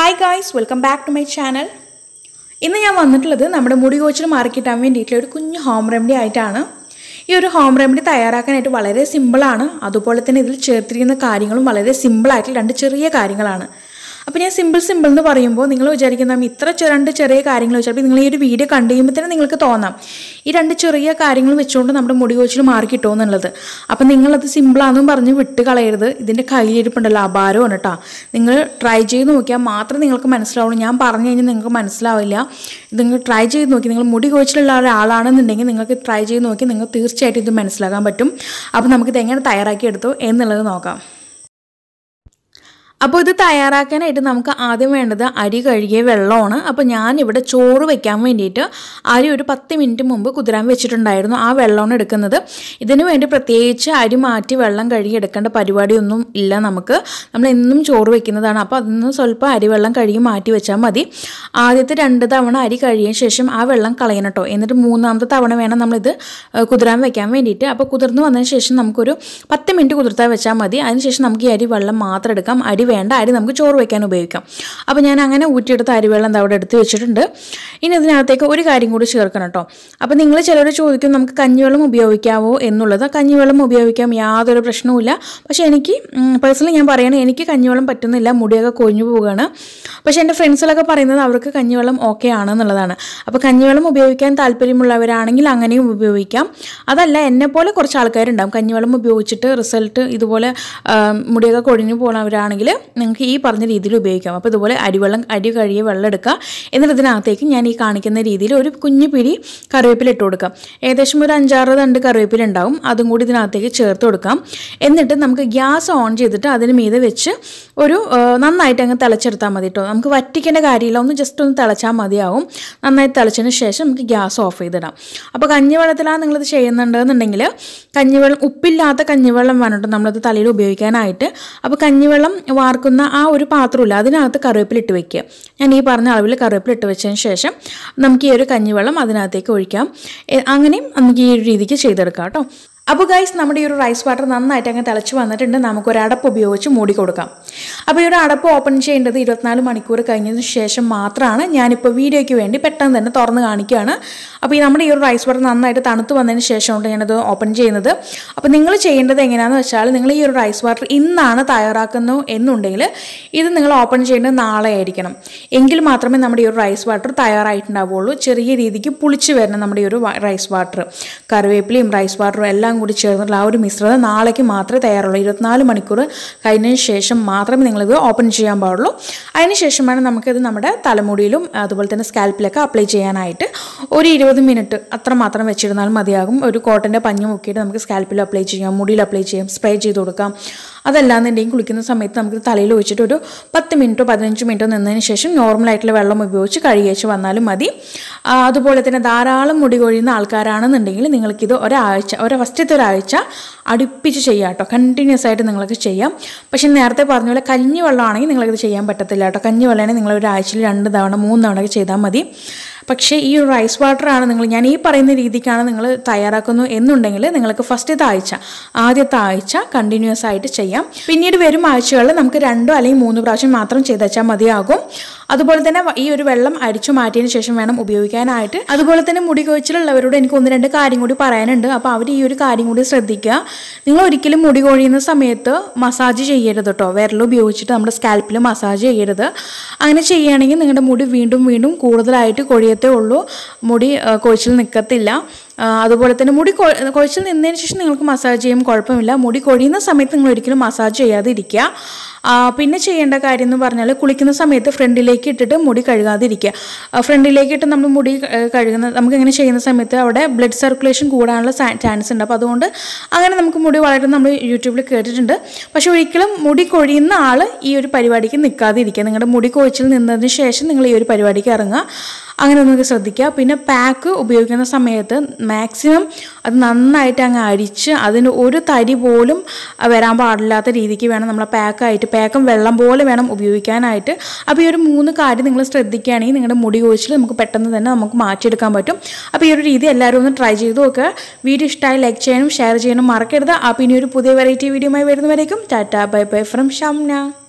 hi guys welcome back to my channel ഇന്ന് ഞാൻ വന്നിട്ടുള്ളത് നമ്മുടെ മുടി കോച്ചിൽ മാറിക്കിട്ടാൻ വേണ്ടിയിട്ടുള്ള ഒരു കുഞ്ഞു ഹോം റെമഡി ആയിട്ടാണ് ഈ ഒരു ഹോം റെമഡി തയ്യാറാക്കാനായിട്ട് വളരെ സിമ്പിളാണ് അതുപോലെ തന്നെ ഇതിൽ ചേർത്തിരിക്കുന്ന കാര്യങ്ങളും വളരെ സിമ്പിളായിട്ടുള്ള രണ്ട് ചെറിയ കാര്യങ്ങളാണ് അപ്പോൾ ഞാൻ സിമ്പിൾ സിമ്പിൾ എന്ന് പറയുമ്പോൾ നിങ്ങൾ വിചാരിക്കുന്ന ഇത്ര ചെ- രണ്ട് ചെറിയ കാര്യങ്ങൾ വെച്ചാൽ നിങ്ങൾ ഈ ഒരു വീഡിയോ കണ്ടു കഴിയുമ്പോൾ തന്നെ നിങ്ങൾക്ക് തോന്നാം ഈ രണ്ട് ചെറിയ കാര്യങ്ങൾ വെച്ചുകൊണ്ട് നമ്മുടെ മുടി കോച്ചിൽ മാറി കിട്ടുമെന്നുള്ളത് അപ്പം നിങ്ങളത് സിമ്പിളാണെന്നും പറഞ്ഞ് വിട്ട് കളയരുത് ഇതിൻ്റെ കയ്യിലിരിപ്പുണ്ടല്ലോ അപാരമാണ് കേട്ടോ നിങ്ങൾ ട്രൈ ചെയ്ത് നോക്കിയാൽ മാത്രമേ നിങ്ങൾക്ക് മനസ്സിലാവുള്ളൂ ഞാൻ പറഞ്ഞു കഴിഞ്ഞാൽ നിങ്ങൾക്ക് മനസ്സിലാവില്ല ഇത് നിങ്ങൾ ട്രൈ ചെയ്ത് നോക്കി നിങ്ങൾ മുടി കോച്ചിലുള്ള ഒരാളാണെന്നുണ്ടെങ്കിൽ നിങ്ങൾക്ക് ട്രൈ ചെയ്ത് നോക്കി നിങ്ങൾക്ക് തീർച്ചയായിട്ടും ഇത് മനസ്സിലാക്കാൻ പറ്റും അപ്പോൾ നമുക്കിത് എങ്ങനെ തയ്യാറാക്കിയെടുത്തു എന്നുള്ളത് നോക്കാം അപ്പോൾ ഇത് തയ്യാറാക്കാനായിട്ട് നമുക്ക് ആദ്യം വേണ്ടത് അരി കഴുകിയ വെള്ളമാണ് അപ്പോൾ ഞാനിവിടെ ചോറ് വെക്കാൻ വേണ്ടിയിട്ട് അരി ഒരു പത്ത് മിനിറ്റ് മുമ്പ് കുതിരാൻ വെച്ചിട്ടുണ്ടായിരുന്നു ആ വെള്ളമാണ് എടുക്കുന്നത് ഇതിന് വേണ്ടി പ്രത്യേകിച്ച് അരി മാറ്റി വെള്ളം കഴുകി എടുക്കേണ്ട പരിപാടിയൊന്നും ഇല്ല നമുക്ക് നമ്മൾ എന്നും ചോറ് വെക്കുന്നതാണ് അപ്പോൾ അതിൽ നിന്ന് സ്വല്പം അരി വെള്ളം കഴുകി മാറ്റി വെച്ചാൽ മതി ആദ്യത്തെ രണ്ട് തവണ അരി കഴുകിയ ശേഷം ആ വെള്ളം കളയണം കേട്ടോ എന്നിട്ട് മൂന്നാമത്തെ തവണ വേണം നമ്മളിത് ഏഹ്, കുതിരാൻ വെക്കാൻ വേണ്ടിയിട്ട് അപ്പോൾ കുതിർന്ന് വന്നതിന് ശേഷം നമുക്കൊരു പത്ത് മിനിറ്റ് കുതിർത്താൽ വെച്ചാൽ മതി അതിനുശേഷം നമുക്ക് ഈ അരി വെള്ളം മാത്രം എടുക്കാം അരി വേണ്ട അരി നമുക്ക് ചോറ് വെക്കാൻ ഉപയോഗിക്കാം അപ്പോൾ ഞാൻ അങ്ങനെ ഊറ്റിയെടുത്ത അരിവെള്ളം ദാ അവിടെ എടുത്ത് വെച്ചിട്ടുണ്ട് ഇനി ഇതിനകത്തേക്ക് ഒരു കാര്യം കൂടി ചേർക്കണം കേട്ടോ അപ്പോൾ നിങ്ങൾ ചിലർ ചോദിക്കും നമുക്ക് കഞ്ഞിവെള്ളം ഉപയോഗിക്കാവോ എന്നുള്ളത് കഞ്ഞിവെള്ളം ഉപയോഗിക്കാം യാതൊരു പ്രശ്നവുമില്ല പക്ഷേ എനിക്ക് പേഴ്സണലി ഞാൻ പറയുകയാണ് എനിക്ക് കഞ്ഞിവെള്ളം പറ്റുന്നില്ല മുടിയൊക്കെ കൊഴിഞ്ഞു പോവുകയാണ് പക്ഷേ എൻ്റെ ഫ്രണ്ട്സിലൊക്കെ പറയുന്നത് അവർക്ക് കഞ്ഞിവെള്ളം ഓക്കെ ആണെന്നുള്ളതാണ് അപ്പോൾ കഞ്ഞിവെള്ളം ഉപയോഗിക്കാൻ താല്പര്യമുള്ളവരാണെങ്കിൽ അങ്ങനെയും ഉപയോഗിക്കാം അതല്ല എന്നെപ്പോലെ കുറച്ച് ആൾക്കാരുണ്ടാവും കഞ്ഞിവെള്ളം ഉപയോഗിച്ചിട്ട് റിസൾട്ട് ഇതുപോലെ ആ, മുടിയൊക്കെ കൊഴിഞ്ഞു പോകുന്നവരാണെങ്കിൽ നിങ്ങൾക്ക് ഈ പറഞ്ഞ രീതിയിൽ ഉപയോഗിക്കാം അപ്പോൾ ഇതുപോലെ അരിവെള്ളം അരി കഴുകിയ വെള്ളം എടുക്കുക എന്നിട്ട് ഇതിനകത്തേക്ക് ഞാൻ ഈ കാണിക്കുന്ന രീതിയിൽ ഒരു കുഞ്ഞു പിടി കറിവേപ്പില ഇട്ട് കൊടുക്കാം ഏകദേശം ഒരു അഞ്ചാറ് തണ്ട് കറിവേപ്പില ഉണ്ടാവും അതും കൂടി ഇതിനകത്തേക്ക് ചേർത്ത് കൊടുക്കാം എന്നിട്ട് നമുക്ക് ഗ്യാസ് ഓൺ ചെയ്തിട്ട് അതിന് മീതെ വെച്ച് ഒരു ആ, നന്നായിട്ട് അങ്ങ് തിളച്ചെടുത്താൽ മതി കേട്ടോ നമുക്ക് വറ്റിക്കേണ്ട കാര്യമില്ല ഒന്ന് ജസ്റ്റ് ഒന്ന് തിളച്ചാൽ മതിയാവും നന്നായി തിളച്ചതിന് ശേഷം നമുക്ക് ഗ്യാസ് ഓഫ് ചെയ്തിടാം അപ്പോൾ കഞ്ഞിവെള്ളത്തിലാണ് നിങ്ങളിത് ചെയ്യുന്നുണ്ടെന്നുണ്ടെങ്കിൽ കഞ്ഞിവെള്ളം ഉപ്പില്ലാത്ത കഞ്ഞിവെള്ളം വേണം കേട്ടോ നമ്മളത് തലയിൽ ഉപയോഗിക്കാനായിട്ട് അപ്പോൾ കഞ്ഞിവെള്ളം വാർക്കുന്ന ആ ഒരു പാത്രമില്ല അതിനകത്ത് കറിവേപ്പില ഇട്ട് വെക്കുക ഞാൻ ഈ പറഞ്ഞ അളവിൽ കറിവേപ്പില ഇട്ട് വെച്ചതിന് ശേഷം നമുക്ക് ഈ ഒരു കഞ്ഞിവെള്ളം അതിനകത്തേക്ക് ഒഴിക്കാം എ- അങ്ങനെയും നമുക്ക് ഈ ഒരു രീതിക്ക് ചെയ്തെടുക്കാം കേട്ടോ അപ്പോൾ ഗൈസ് നമ്മുടെ ഈ ഒരു റൈസ് വാട്ടർ നന്നായിട്ട് അങ്ങ് തിളച്ച് വന്നിട്ടുണ്ട് നമുക്കൊരു അടപ്പ് ഉപയോഗിച്ച് മൂടി കൊടുക്കാം അപ്പോൾ ഈ ഒരു അടപ്പ് ഓപ്പൺ ചെയ്യേണ്ടത് ഇരുപത്തിനാല് മണിക്കൂർ കഴിഞ്ഞതിന് ശേഷം മാത്രമാണ് ഞാനിപ്പോൾ വീഡിയോയ്ക്ക് വേണ്ടി പെട്ടെന്ന് തന്നെ തുറന്ന് കാണിക്കുകയാണ് അപ്പോൾ ഈ നമ്മുടെ ഈ ഒരു റൈസ് വാട്ടർ നന്നായിട്ട് തണുത്ത് വന്നതിന് ശേഷമുണ്ട് ഞാനത് ഓപ്പൺ ചെയ്യുന്നത് അപ്പോൾ നിങ്ങൾ ചെയ്യേണ്ടത് എങ്ങനെയാണെന്ന് വെച്ചാൽ നിങ്ങൾ ഈ ഒരു റൈസ് വാട്ടർ ഇന്നാണ് തയ്യാറാക്കുന്നു എന്നുണ്ടെങ്കിൽ ഇത് നിങ്ങൾ ഓപ്പൺ ചെയ്യേണ്ടത് നാളെ ആയിരിക്കണം എങ്കിൽ മാത്രമേ നമ്മുടെ ഈ ഒരു റൈസ് വാട്ടർ തയ്യാറായിട്ടുണ്ടാവുള്ളൂ ചെറിയ രീതിക്ക് പുളിച്ച് വരണം നമ്മുടെ ഈ ഒരു വ- റൈസ് വാട്ടർ കറിവേപ്പിലയും റൈസ് വാട്ടറും എല്ലാം കൂടി ചേർന്നുള്ള ആ ഒരു മിശ്രിതം നാളേക്ക് മാത്രമേ തയ്യാറുള്ളൂ ഇരുപത്തിനാല് മണിക്കൂർ കഴിഞ്ഞതിന് ശേഷം മാത്രമേ നിങ്ങളിത് ഓപ്പൺ ചെയ്യാൻ പാടുള്ളൂ അതിന് ശേഷം വേണം നമുക്കിത് നമ്മുടെ തലമുടിയിലും അതുപോലെ തന്നെ സ്കാൽപ്പിലൊക്കെ അപ്ലൈ ചെയ്യാനായിട്ട് ഒരു ഇരുപത് മിനിറ്റ് അത്ര മാത്രം വെച്ചിരുന്നാൽ മതിയാകും ഒരു കോട്ടൻ്റെ പഞ്ഞ് മുക്കിയിട്ട് നമുക്ക് സ്കാൽപ്പിൽ അപ്ലൈ ചെയ്യാം മുടിയിൽ അപ്ലൈ ചെയ്യാം സ്പ്രേ ചെയ്ത് കൊടുക്കാം അതല്ലാന്നുണ്ടെങ്കിൽ കുളിക്കുന്ന സമയത്ത് നമുക്ക് തലയിൽ ഒഴിച്ചിട്ട് ഒരു പത്ത് മിനിറ്റോ പതിനഞ്ച് മിനിറ്റോ നിന്നതിന് ശേഷം നോർമലായിട്ടുള്ള വെള്ളം ഉപയോഗിച്ച് കഴുകിയേച്ച് വന്നാലും മതി ആ, അതുപോലെ തന്നെ ധാരാളം മുടി കൊഴിയുന്ന ആൾക്കാരാണെന്നുണ്ടെങ്കിൽ നിങ്ങൾക്കിത് ഒരാഴ്ച ഒരു ഫസ്റ്റത്തെ ഒരാഴ്ച അടുപ്പിച്ച് ചെയ്യാം കേട്ടോ കണ്ടിന്യൂസ് ആയിട്ട് നിങ്ങൾക്ക് ചെയ്യാം പക്ഷേ നേരത്തെ പറഞ്ഞ പോലെ കഞ്ഞി വെള്ളമാണെങ്കിൽ നിങ്ങൾക്കിത് ചെയ്യാൻ പറ്റത്തില്ല കേട്ടോ കഞ്ഞി വെള്ളമാണെങ്കിൽ നിങ്ങൾ ഒരാഴ്ചയിൽ രണ്ട് തവണ മൂന്ന് തവണ ഒക്കെ ചെയ്താൽ മതി പക്ഷേ ഈ ഒരു റൈസ് വാട്ടറാണ് നിങ്ങൾ ഞാൻ ഈ പറയുന്ന രീതിക്കാണ് നിങ്ങൾ തയ്യാറാക്കുന്നു എന്നുണ്ടെങ്കിൽ നിങ്ങൾക്ക് ഫസ്റ്റത്തെ ആഴ്ച ആദ്യത്തെ ആഴ്ച കണ്ടിന്യൂസ് ആയിട്ട് ചെയ്യാം പിന്നീട് വരും ആഴ്ചകളിൽ നമുക്ക് രണ്ടോ അല്ലെങ്കിൽ മൂന്ന് പ്രാവശ്യം മാത്രം ചെയ്തേച്ചാൽ മതിയാകും അതുപോലെ തന്നെ ഈ ഒരു വെള്ളം അരിച്ചു മാറ്റിയതിന് ശേഷം വേണം ഉപയോഗിക്കാനായിട്ട് അതുപോലെ തന്നെ മുടി കൊഴിച്ചിലുള്ളവരോട് എനിക്ക് ഒന്ന് രണ്ട് കാര്യം കൂടി പറയാനുണ്ട് അപ്പോൾ അവർ ഈ ഒരു കാര്യം കൂടി ശ്രദ്ധിക്കുക നിങ്ങൾ ഒരിക്കലും മുടി കൊഴിയുന്ന സമയത്ത് മസാജ് ചെയ്യരുത് കേട്ടോ വിരൽ ഉപയോഗിച്ചിട്ട് നമ്മുടെ സ്കാൽപ്പിൽ മസാജ് ചെയ്യരുത് അങ്ങനെ ചെയ്യുകയാണെങ്കിൽ നിങ്ങളുടെ മുടി വീണ്ടും വീണ്ടും കൂടുതലായിട്ട് കൊഴിയത്തേ ഉള്ളൂ മുടി ആ, കൊഴിച്ചിൽ നിൽക്കത്തില്ല ആ, അതുപോലെ തന്നെ മുടി കൊ- കൊഴിച്ചിൽ നിന്നതിന് ശേഷം നിങ്ങൾക്ക് മസാജ് ചെയ്യും കുഴപ്പമില്ല മുടി കൊഴിയുന്ന സമയത്ത് നിങ്ങൾ ഒരിക്കലും മസാജ് ചെയ്യാതെ ഇരിക്കുക ആ, പിന്നെ ചെയ്യേണ്ട കാര്യം എന്ന് പറഞ്ഞാൽ കുളിക്കുന്ന സമയത്ത് ഫ്രണ്ടിലേക്ക് ഇട്ടിട്ട് മുടി കഴുകാതിരിക്കുക ആ, ഫ്രണ്ടിലേക്ക് ഇട്ട് നമ്മൾ മുടി ആ, കഴുകുന്ന നമുക്ക് ഇങ്ങനെ ചെയ്യുന്ന സമയത്ത് അവിടെ ബ്ലഡ് സർക്കുലേഷൻ കൂടാനുള്ള ചാൻസ് ഉണ്ട് അപ്പോൾ അതുകൊണ്ട് അങ്ങനെ നമുക്ക് മുടി വളരെ നമ്മൾ യൂട്യൂബിൽ കേട്ടിട്ടുണ്ട് പക്ഷെ ഒരിക്കലും മുടി കൊഴിയുന്ന ആൾ ഈ ഒരു പരിപാടിക്ക് നിൽക്കാതിരിക്കുക നിങ്ങളുടെ മുടി കൊഴിച്ചിൽ നിന്നതിന് ശേഷം നിങ്ങൾ ഈ ഒരു പരിപാടിക്ക് ഇറങ്ങുക അങ്ങനെ നിങ്ങൾക്ക് ശ്രദ്ധിക്കുക പിന്നെ പാക്ക് ഉപയോഗിക്കുന്ന സമയത്ത് മാക്സിമം അത് നന്നായിട്ട് അങ്ങ് അരിച്ച് അതിന് ഒരു തരി പോലും ആ, വരാൻ പാടില്ലാത്ത രീതിക്ക് വേണം നമ്മളെ പാക്കായിട്ട് പാക്കും വെള്ളം പോലെ വേണം ഉപയോഗിക്കാനായിട്ട് അപ്പോൾ ഈ ഒരു മൂന്ന് കാര്യം നിങ്ങൾ ശ്രദ്ധിക്കുകയാണെങ്കിൽ നിങ്ങളുടെ മുടി കൊഴിച്ചിൽ നമുക്ക് പെട്ടെന്ന് തന്നെ നമുക്ക് മാറ്റിയെടുക്കാൻ പറ്റും അപ്പോൾ ഈ ഒരു രീതി എല്ലാവരും ഒന്ന് ട്രൈ ചെയ്ത് നോക്കുക വീഡിയോ ഇഷ്ടമായി ലൈക്ക് ചെയ്യാനും ഷെയർ ചെയ്യാനും മറക്കരുത് അപ്പോൾ ഇനി ഒരു പുതിയ വെറൈറ്റി വീഡിയോയുമായി വരുന്നവരേക്കും tata bye bye from Shamna